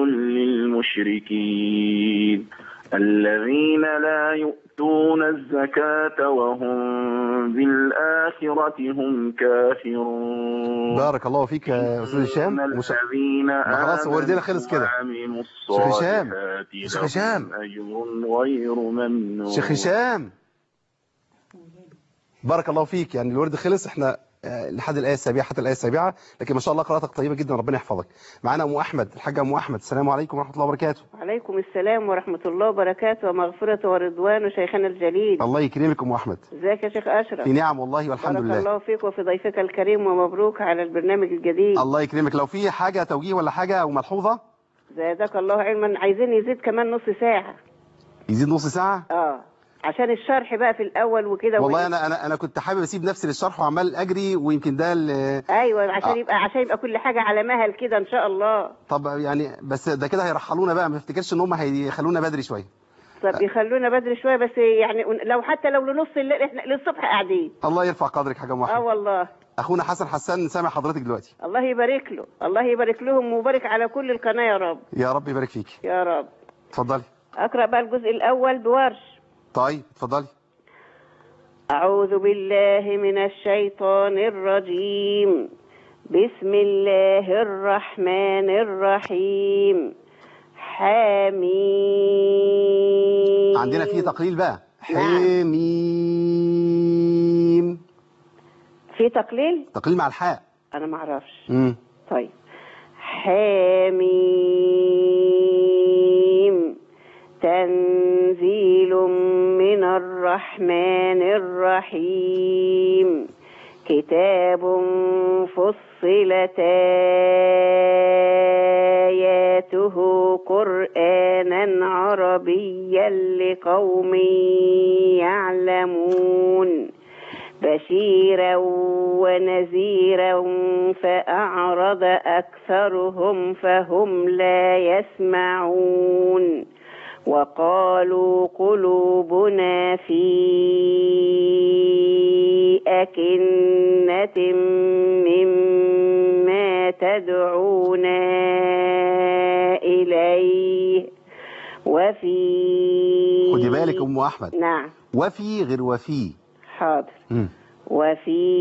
للمشركين الذين لا يؤتون الزكاة وهم بالآخرة هم كافرون بارك الله فيك يا استاذ هشام إن مش... الذين ما خلاص آمنوا وردنا خلص كده وعملوا شيخ هشام. الصالحات شيخ هشام. لهم أجر غير ممنون شيخ هشام بارك الله فيك يعني الورد خلص احنا آه، لحد الآية السابعة حتى الآية السابعة لكن ما شاء الله قراءتك طيبة جدا ربنا يحفظك معانا أم أحمد الحاجة أم أحمد السلام عليكم ورحمة الله وبركاته عليكم السلام ورحمة الله وبركاته ومغفرة ورضوان شيخنا الجليل الله يكرمك أم أحمد ازيك يا شيخ أشرف في نعم والله والحمد بارك لله الله فيك وفي ضيفك الكريم ومبروك على البرنامج الجديد الله يكرمك لو في حاجة توجيه ولا حاجة أو ملحوظة زادك الله علما عايزين يزيد كمان نص ساعة يزيد نص ساعة اه عشان الشرح بقى في الأول وكده والله وإيه. أنا أنا أنا كنت حابب أسيب نفسي للشرح وعمال أجري ويمكن ده ال- ايوه عشان آه. يبقى عشان يبقى كل حاجة على مهل كده ان شاء الله طب يعني بس ده كده هيرحلونا بقى ما افتكرش ان هم هيخلونا بدري شويه طب يخلونا بدري شوية بس يعني لو حتى لو لنص الليل احنا للصبح قاعدين الله يرفع قدرك حاجه ام اه احمد والله اخونا حسن حسان سامع حضرتك دلوقتي الله يبارك له الله يبارك لهم ويبارك على كل القناة يا رب يا رب يبارك فيك يا رب اتفضلي أقرأ بقى الجزء الأول بورش طيب اتفضلي أعوذ بالله من الشيطان الرجيم بسم الله الرحمن الرحيم حميم عندنا فيه تقليل بقى حميم في تقليل تقليل مع الحاء أنا ما أعرفش امم طيب حميم تنزيل من الرحمن الرحيم كتاب فصلت آياته قرآنا عربيا لقوم يعلمون بشيرا ونذيرا فأعرض أكثرهم فهم لا يسمعون وقالوا قلوبنا في أكنة مما تدعونا إليه وفي خدي بالك ام احمد نعم وفي غير وفي حاضر مم. وفي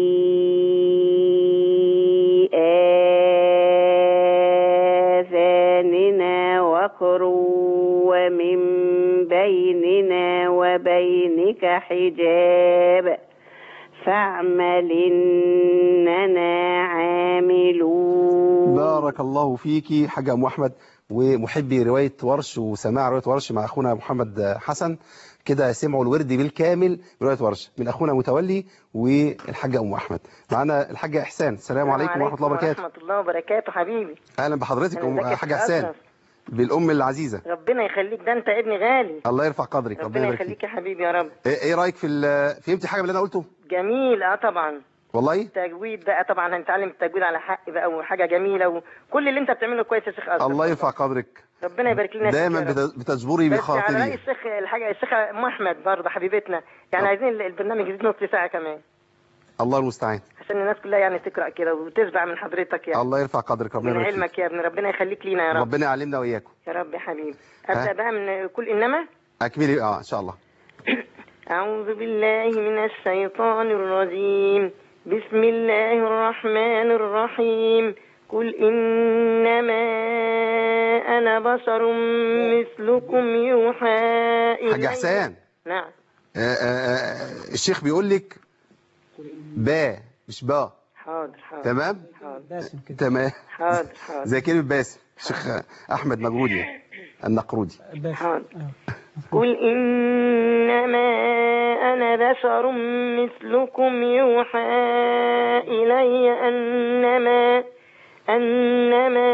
آذاننا وقر ومن بيننا وبينك حجاب فاعمل إننا عاملون بارك الله فيكي حاجه ام احمد ومحبي روايه ورش وسماع روايه ورش مع اخونا محمد حسن كده سمعوا الورد بالكامل بروايه ورش من اخونا متولي والحاجه ام احمد معانا الحاجه احسان السلام عليكم ورحمه الله وبركاته ورحمة الله وبركاته حبيبي اهلا بحضرتك أهلا ام بك يا حاجه أستاذ احسان أشرف. بالام العزيزه ربنا يخليك ده انت ابني غالي الله يرفع قدرك ربنا ربنا يبارك فيك يخليك يا حبيبي يا رب ايه إيه رايك في ال- فهمتي حاجه من اللي انا قلته جميل اه طبعا والله التجويد بقى طبعا هنتعلم التجويد على حق بقى وحاجه جميله وكل اللي انت بتعمله كويس يا شيخ اشرف الله يرفع قدرك ربنا يبارك لنا فيك دايما يا رب. بت- بتجبري بس على رأي بخاطري الشيخ الحاجه الشيخ ام احمد برضه حبيبتنا يعني طب. عايزين البرنامج يزيد نص ساعه كمان الله المستعان عشان الناس كلها يعني تقرا كده وتشبع من حضرتك يعني الله يرفع قدرك ربنا من يبارك فيك علمك يا ابني ربنا يخليك لينا يا رب ربنا يعلمنا واياكم يا رب يا حبيبي ها؟ ابدا بقى من كل انما اكملي اه ان شاء الله أعوذ بالله من الشيطان الرجيم بسم الله الرحمن الرحيم قل إنما أنا بشر مثلكم يوحى إلي حاج حسان نعم آه، آه، آه، الشيخ بيقول لك با مش با حاضر حاضر تمام حاضر تمام حاضر حاضر زي كلمه باسم الشيخ احمد مجهودي النقرودي حاضر قل إنما أنا بشر مثلكم يوحى إلي أنما أنما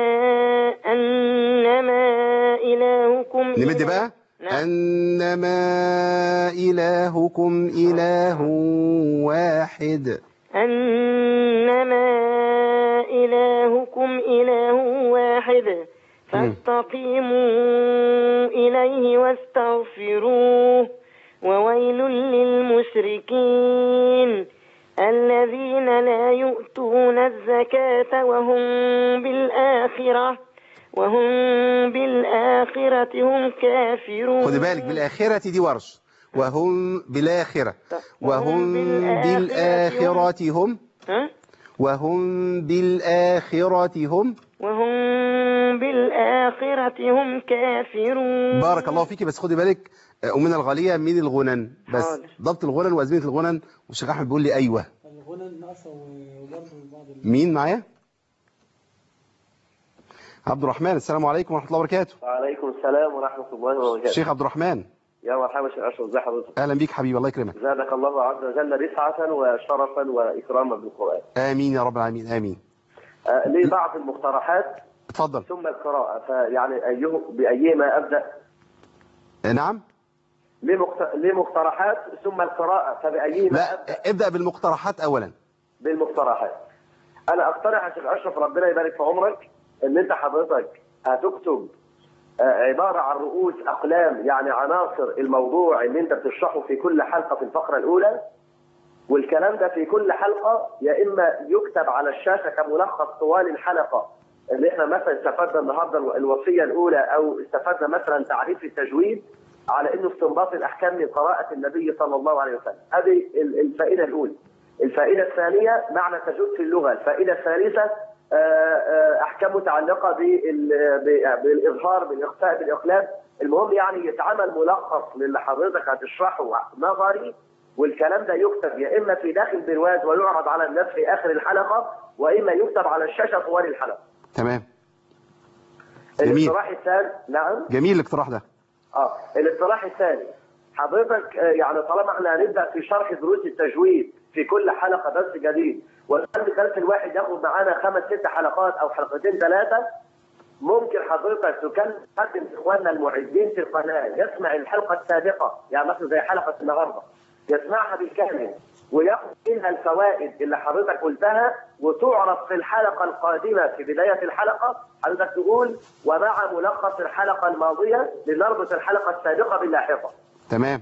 أنما إلهكم نمد بقى انما الهكم اله واحد أنما إلهكم إله واحد فاستقيموا إليه واستغفروه وويل للمشركين الذين لا يؤتون الزكاة وهم بالآخرة وهم بالآخرة هم كافرون خدي بالك بالاخره دي ورش وهم بالاخره وهم بالاخره هم ها؟ وهم بالاخره هم وهم بالآخرة هم كافرون بارك الله فيكي بس خدي بالك آه، أمنا الغالية من الغنن بس حاضر. ضبط الغنن وأزمنة الغنن والشيخ أحمد بيقول لي أيوه مين معايا عبد الرحمن السلام عليكم ورحمة الله وبركاته وعليكم السلام ورحمة الله وبركاته الشيخ عبد الرحمن يا مرحبا شيخ أشرف ازي حضرتك أهلا بيك حبيبي الله يكرمك زادك الله عز وجل رفعة وشرفا وإكراما بالقرآن آمين يا رب العالمين آمين آه لي بعض المقترحات اتفضل ثم القراءة فيعني أيه بأيهما أبدأ آه، نعم لي مقت- لي مقترحات ثم القراءة فبأيهما لا أبدأ ابدأ بالمقترحات أولا بالمقترحات أنا أقترح يا شيخ أشرف ربنا يبارك في عمرك إن أنت حضرتك هتكتب آه، عبارة عن رؤوس أقلام يعني عناصر الموضوع اللي أنت بتشرحه في كل حلقة في الفقرة الأولى والكلام ده في كل حلقة يا إما يكتب على الشاشة كملخص طوال الحلقة اللي احنا مثلا استفدنا النهارده الوصية الأولى أو استفدنا مثلا تعريف التجويد على إنه استنباط الأحكام من قراءة النبي صلى الله عليه وسلم هذه ال- الفائدة الأولى الفائدة الثانية معنى تجويد في اللغة الفائدة الثالثة آه، آه، أحكام متعلقة بال- ب- بالإظهار بالإخفاء بالإقلاب المهم يعني يتعمل ملخص للي حضرتك هتشرحه نظري والكلام ده يكتب يا إما في داخل برواز ويعرض على الناس في آخر الحلقة وإما يكتب على الشاشة طوال الحلقة تمام جميل الاقتراح الثاني نعم جميل الاقتراح ده اه الاقتراح الثاني حضرتك آه، يعني طالما احنا هنبدا في شرح دروس التجويد في كل حلقه درس جديد والدرس درس الواحد ياخد معانا خمس ست حلقات او حلقتين ثلاثه ممكن حضرتك تكلم حد من اخواننا المعدين في القناه يسمع الحلقه السابقه يعني مثلا زي حلقه النهارده يسمعها بالكامل وياخد منها الفوائد اللي حضرتك قلتها وتعرض في الحلقه القادمه في بدايه الحلقه حضرتك تقول ومع ملخص الحلقه الماضيه لنربط الحلقه السابقه باللاحقه. تمام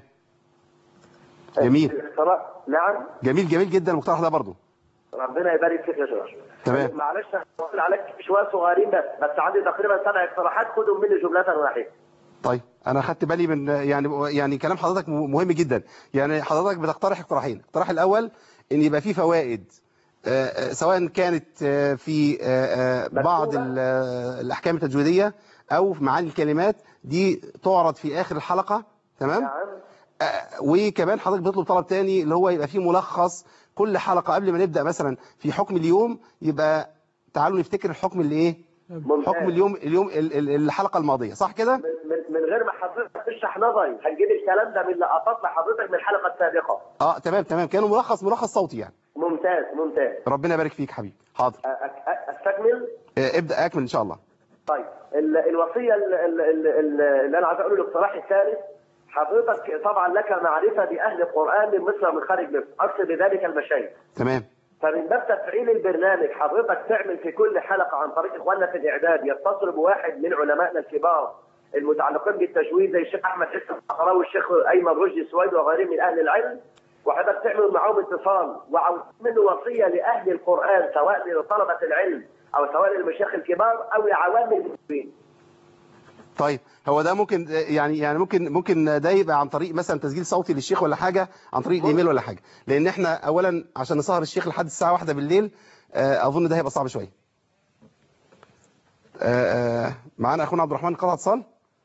جميل الاقتراح نعم جميل جميل جدا المقترح ده برضو ربنا يبارك فيك يا شباب. تمام معلش هقول عليك شويه صغيرين بس بس عندي تقريبا سبع اقتراحات خدهم مني جمله واحده. طيب انا خدت بالي من يعني يعني كلام حضرتك مهم جدا يعني حضرتك بتقترح اقتراحين الاقتراح الاول ان يبقى فيه فوائد آه، آه، سواء كانت آه، في آه، آه، بعض ال- آه، الاحكام التجويديه او في معاني الكلمات دي تعرض في اخر الحلقه تمام آه، وكمان حضرتك بتطلب طلب تاني اللي هو يبقى فيه ملخص كل حلقه قبل ما نبدا مثلا في حكم اليوم يبقى تعالوا نفتكر الحكم اللي ايه ممتاز. حكم اليوم اليوم ال- ال- الحلقه الماضيه صح كده من, من غير ما حضرتك تشرح نظري هنجيب الكلام ده من لقطات لحضرتك من الحلقه السابقه. اه تمام تمام كانوا ملخص ملخص صوتي يعني ممتاز ممتاز. ربنا يبارك فيك حبيبي حاضر أ- أ- استكمل آه، ابدا اكمل ان شاء الله طيب ال- الوصيه ال- ال- ال- ال- اللي انا عايز اقوله الاقتراح الثالث حضرتك طبعا لك معرفه باهل القران من مصر ومن خارج مصر اقصد بذلك المشايخ تمام فمن باب تفعيل البرنامج حضرتك تعمل في كل حلقه عن طريق اخواننا في الاعداد يتصل بواحد من علمائنا الكبار المتعلقين بالتجويد زي الشيخ احمد حسن الصحراوي والشيخ ايمن رشدي السويد وغيرهم من اهل العلم وحضرتك تعمل معاهم اتصال وعاوز منه وصيه لاهل القران سواء لطلبه العلم او سواء للمشايخ الكبار او لعوام المسلمين طيب هو ده ممكن يعني يعني ممكن ممكن ده يبقى عن طريق مثلا تسجيل صوتي للشيخ ولا حاجه عن طريق الايميل ولا حاجه لان احنا اولا عشان نسهر الشيخ لحد الساعه واحدة بالليل آه، اظن ده هيبقى صعب شويه آه، آه، معانا اخونا عبد الرحمن قطع اتصال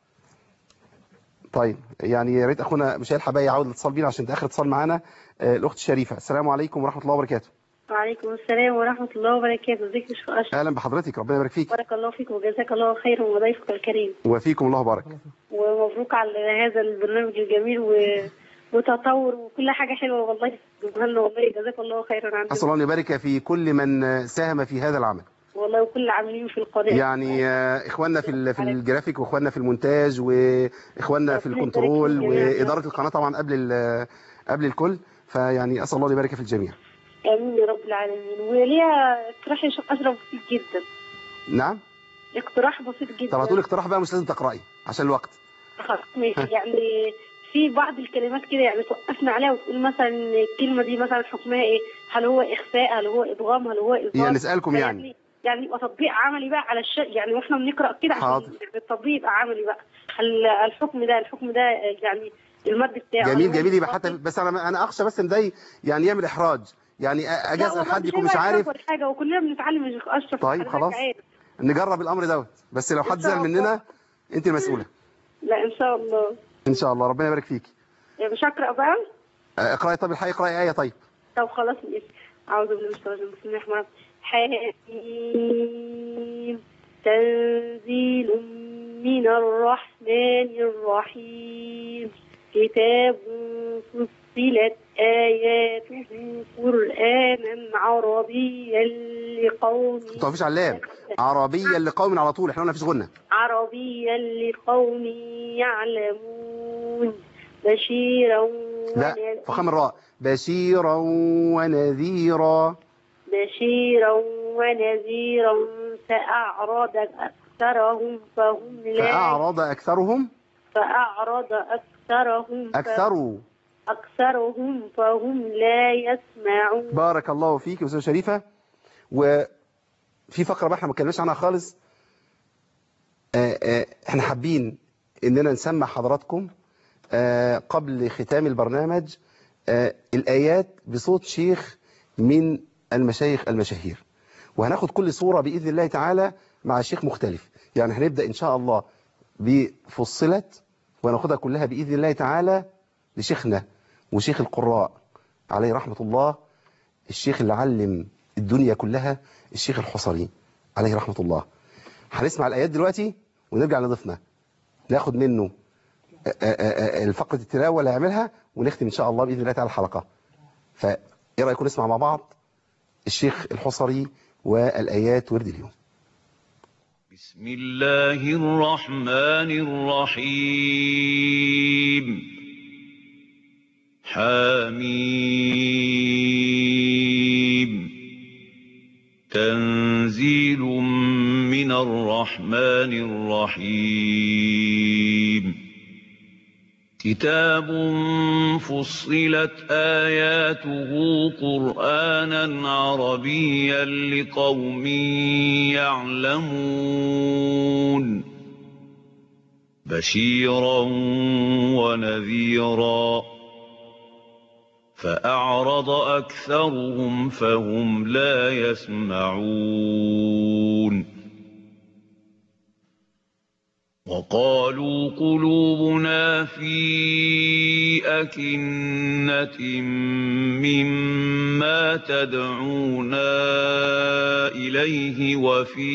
طيب يعني يا ريت اخونا مشايل حبايب يعود الاتصال بينا عشان ده اخر اتصال معانا آه، الاخت شريفه السلام عليكم ورحمه الله وبركاته وعليكم السلام ورحمة الله وبركاته ازيك يا شيخ أشرف اهلا بحضرتك ربنا يبارك فيك بارك الله فيك وجزاك الله خيرا وضيفك الكريم وفيكم الله بارك ومبروك على هذا البرنامج الجميل و... وتطور وكل حاجة حلوة والله جزاها لنا والله جزاك الله خيرا عن اسال الله ان يبارك في كل من آه، ساهم في هذا العمل والله وكل العاملين في القناة يعني آه، اخواننا في ال- في الجرافيك واخواننا في المونتاج واخواننا في ربنا يبارك الكنترول فيك جميعاً. واداره القناه طبعا قبل ال- قبل الكل فيعني اسال الله ان يبارك في الجميع آمين يا رب العالمين وليها اقتراح يا شيخ أشرف بسيط جدا نعم اقتراح بسيط جدا طب هتقول اقتراح بقى مش لازم تقراي عشان الوقت خلاص ماشي يعني في بعض الكلمات كده يعني توقفنا عليها وتقول مثلا الكلمة دي مثلا حكمها ايه هل هو إخفاء هل هو إدغام هل هو إظهار يعني نسألكم يعني. يعني يبقى تطبيق عملي بقى على الشيء يعني واحنا بنقرأ كده عشان حاضر. التطبيق يبقى عملي بقى هل الحكم ده الحكم ده يعني المد بتاعه جميل هل هو جميل يبقى إضافي؟ حتى بس انا انا اخشى بس ان ده يعني يعمل احراج يعني لا اجي اسال والله حد يكون هيبقى مش عارف إخراج ولا حاجة وكلنا بنتعلم يا شيخ أشرف طيب حضرتك خلاص عارف. نجرب الامر دوت بس لو حد إن شاء زعل الله. مننا انت المسؤوله لا إن شاء الله ان شاء الله ربنا يبارك فيك مش هقرأ بقى آه، اقراي طب الحقيقه اقراي ايه طيب طب خلاص ماشي أعوذ بالله من الشيطان الرجيم بسم الله الرحمن الرحيم حميم تنزيل من الرحمن الرحيم كتاب فصلت آياته قرآنا عربيا لقوم ما تقفيش على اللام عربيا لقوم على طول احنا قلنا مفيش غنة عربيا لقوم يعلمون بشيرا لا ونذيرا فخام الراء بشيرا ونذيرا بشيرا ونذيرا فأعرض أكثرهم فهم لا فأعرض أكثرهم فأعرض أكثرهم ف- أكثروا أكثرهم فهم لا يسمعون بارك الله فيك يا أستاذة شريفة وفي فقرة بقى احنا ما اتكلمناش عنها خالص آه، آه، احنا حابين اننا نسمع حضراتكم آه، قبل ختام البرنامج آه، الآيات بصوت شيخ من المشايخ المشاهير وهناخد كل صورة بإذن الله تعالى مع شيخ مختلف يعني هنبدأ إن شاء الله بفصلت وناخدها كلها بإذن الله تعالى لشيخنا وشيخ القراء عليه رحمة الله الشيخ اللي علم الدنيا كلها الشيخ الحصري عليه رحمة الله هنسمع الآيات دلوقتي ونرجع لضيفنا ناخد منه آه، آه، آه، الفقرة التلاوة اللي هيعملها ونختم إن شاء الله بإذن الله تعالى الحلقة فإيه رأيكم نسمع مع بعض الشيخ الحصري والآيات ورد اليوم بسم الله الرحمن الرحيم حميم تنزيل من الرحمن الرحيم كتاب فصلت آياته قرآنا عربيا لقوم يعلمون بشيرا ونذيرا فأعرض أكثرهم فهم لا يسمعون وقالوا قلوبنا في أكنة مما تدعونا إليه وفي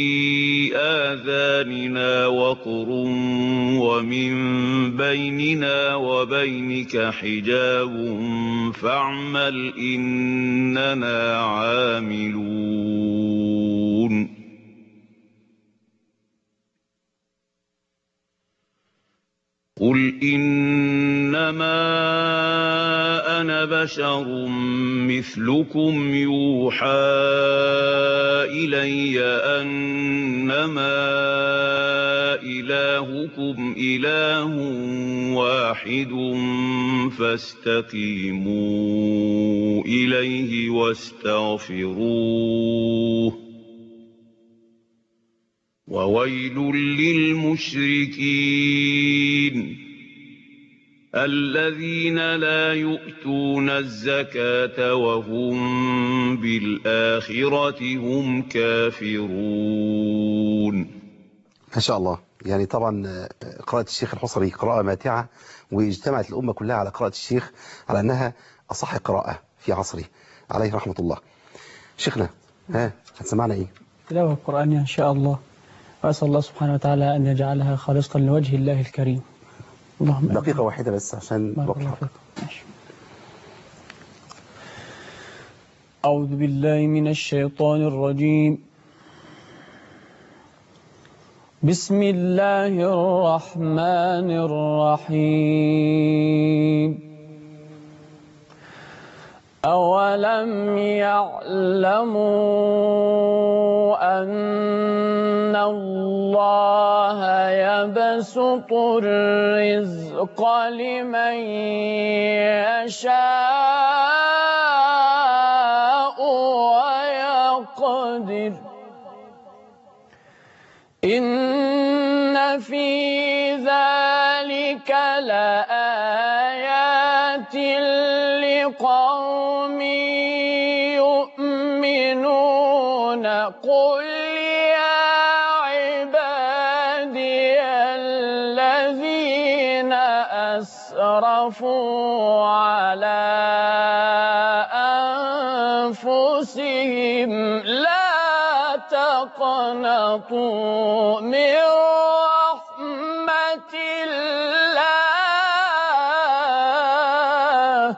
آذاننا وقر ومن بيننا وبينك حجاب فاعمل إننا عاملون قل إنما أنا بشر مثلكم يوحى إلي أنما إلهكم إله واحد فاستقيموا إليه واستغفروه وويل للمشركين الذين لا يؤتون الزكاة وهم بالآخرة هم كافرون ما شاء الله يعني طبعا آه، قراءة الشيخ الحصري قراءة ماتعة واجتمعت الأمة كلها على قراءة الشيخ على أنها أصح قراءة في عصره عليه رحمة الله شيخنا ها هتسمعنا إيه تلاوة قرآنية إن شاء الله وأسأل الله سبحانه وتعالى أن يجعلها خالصة لوجه الله الكريم اللهم آمين. دقيقة واحدة بس عشان بارك وقت الله الحلقة. فيكم ماشي. أعوذ بالله من الشيطان الرجيم بسم الله الرحمن الرحيم أولم يعلموا أن الله يبسط الرزق لمن يشاء ويقدر إن في ذلك لآيات لقوم يؤمنون قل يا عبادي الذين أسرفوا على تقنطوا من رحمة الله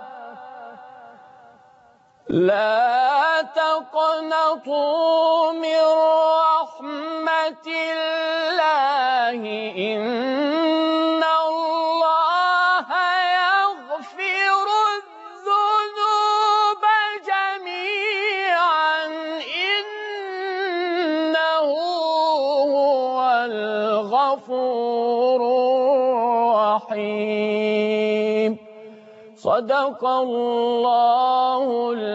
لا تقنطوا من رحمة الله إن الله يغفر الذنوب جميعا إنه هو الغفور الرحيم صدق الله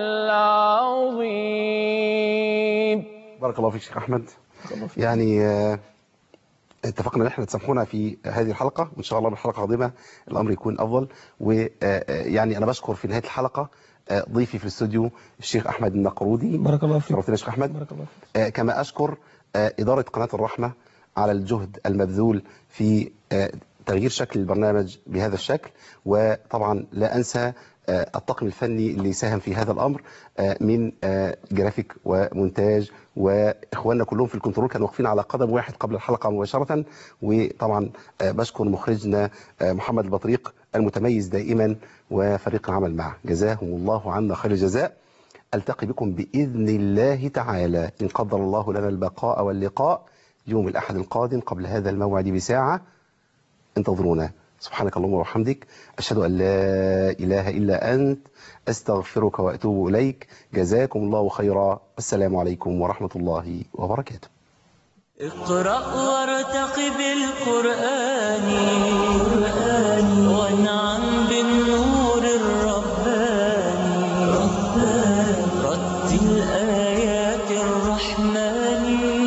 العظيم بارك الله فيك شيخ احمد يعني آه، اتفقنا ان احنا تسامحونا في هذه الحلقه وان شاء الله بالحلقه القادمه الامر يكون افضل ويعني انا بشكر في نهايه الحلقه آه، ضيفي في الاستوديو الشيخ احمد النقرودي بارك الله فيك شرفتنا يا شيخ احمد بارك الله فيك آه، كما أشكر آه، إدارة قناة الرحمة على الجهد المبذول في آه، تغيير شكل البرنامج بهذا الشكل وطبعا لا أنسى آه، الطاقم الفني اللي ساهم في هذا الأمر آه، من آه، جرافيك ومونتاج وإخواننا كلهم في الكنترول كانوا واقفين على قدم واحد قبل الحلقة مباشرة وطبعا آه، بشكر مخرجنا آه، محمد البطريق المتميز دائما وفريق العمل معه جزاهم الله عنا خير الجزاء ألتقي بكم بإذن الله تعالى إن قدر الله لنا البقاء واللقاء يوم الأحد القادم قبل هذا الموعد بساعة انتظرونا سبحانك اللهم وبحمدك أشهد أن لا إله إلا أنت أستغفرك وأتوب إليك جزاكم الله خيرا السلام عليكم ورحمة الله وبركاته اقرأ وارتقب القرآن وانعم بالنور الرباني رتل آيات الرحمن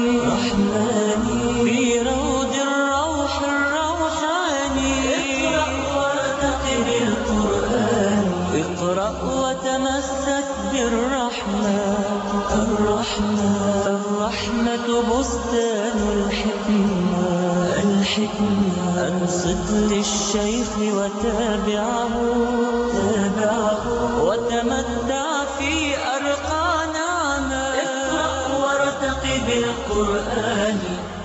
في روض الروح الروحاني اقرأ وارتقب القرآن اقرأ وتمسك بالرحمن الرحمن الرحمة بستان الحكمة الحكمة أنصت للشيخ وتابعه تابعه وتمتع في أرقى نعمة اقرأ وارتقب القرآن